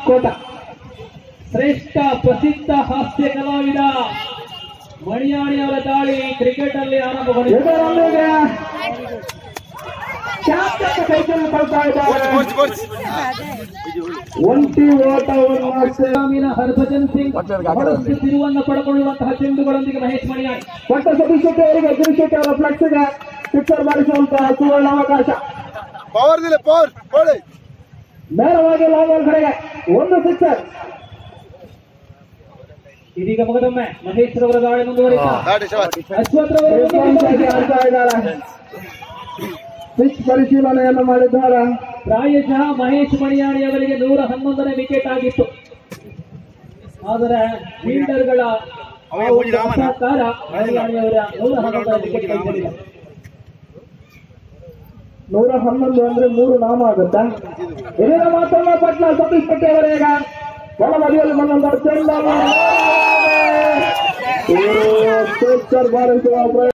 ಕೋಟ ಶ್ರೇಷ್ಠ ಪ್ರಸಿದ್ಧ ಹಾಸ್ಯ ಕಲಾವಿದ ಮಣಿಯಾಣಿ ಅವರ ದಾಳಿ ಕ್ರಿಕೆಟ್ ಅಲ್ಲಿ ಆರಂಭಗೊಂಡಿದೆ ಇದರೊಂದಿಗೆ ಕ್ಯಾಪ್ಟನ್ ಕೈಯಲ್ಲಿ ಕೊಡ್ತಾ ಇದ್ದಾರೆ ಒಂಟಿ ಓಟವನ್ನು ಸೇ- ಗ್ರಾಮೀಣ ಹರ್ಭಜನ್ ಸಿಂಗ್ ಬಹಳಷ್ಟು ತಿರುವನ್ನು ಪಡ್ಕೊಳ್ಳುವಂತಹ ಚೆಂಡುಗಳೊಂದಿಗೆ ಮಹೇಶ್ ಮಣಿಯಾಣಿ ಕೊಟ್ಟ ಸತೀಶ್ ಶೆಟ್ಟಿ ಅವರಿಗೆ ಗಿರೀಶ್ ಶೆಟ್ಟಿ ಅವರ ಫ್ಲೆಕ್ಸ್ಗೆ ಸಿಕ್ಸರ್ ಮಾಡಿಸುವಂತಹ ಸುವರ್ಣ ಅವಕಾಶ ಪವರ್ ದಿಲ್ಲ ಪವರ್ ಹೊಡೆ ನೇರವಾಗಿ ಲಾಂಗ್ ಬಾಲ್ ಕಡೆಗೆ ಒಂದು ಸಿಕ್ಸರ್ ಇದೀಗ ಮಗದೊಮ್ಮೆ ಮಹೇಶ್ ರವರ ದಾಳಿ ಮುಂದುವರಿತ ದಾಟಿ ಶಬಾಷ್ ಅಶ್ವಥ್ ರವರು ವಿದ್ವಾಂಸರಾಗಿ ಆಡ್ತಾ ಇದ್ದಾರೆ ಪಿಚ್ ಪರಿಶೀಲನೆಯನ್ನು ಮಾಡಿದ್ದಾರೆ ಪ್ರಾಯಶಃ ಮಹೇಶ್ ಮಣಿಯಾಣಿ ಅವರಿಗೆ ನೂರ ಹನ್ನೊಂದನೇ ವಿಕೆಟ್ ಆಗಿತ್ತು ಆದರೆ ಫೀಲ್ಡರ್ಗಳ ಅವೇ ಮೂಜಿ ರಾಮನ. ಸಹಕಾರ ಮಣಿಯಾಣಿ ಅವರ ನೂರ ಹನ್ನೊಂದನೇ ವಿಕೆಟ್ ಕೈಗೊಂಡಿದೆ ನೂರ ಹನ್ನೊಂದು ಅಂದ್ರೆ ಮೂರು ನಾಮ ಆಗುತ್ತಾ ಇದರ ಮಾತನ್ನ ಪಟ್ಲ ಸತೀಶ್ ಶೆಟ್ಟಿ ಅವರೀಗ ಬಲ ಬದಿಯಲ್ಲಿ ಬಂದಂತ ಚೆಂಡನ್ನು ಸಿಕ್ಸರ್ ಬಾರಿಸುವ ಪ್ರಯತ್ನ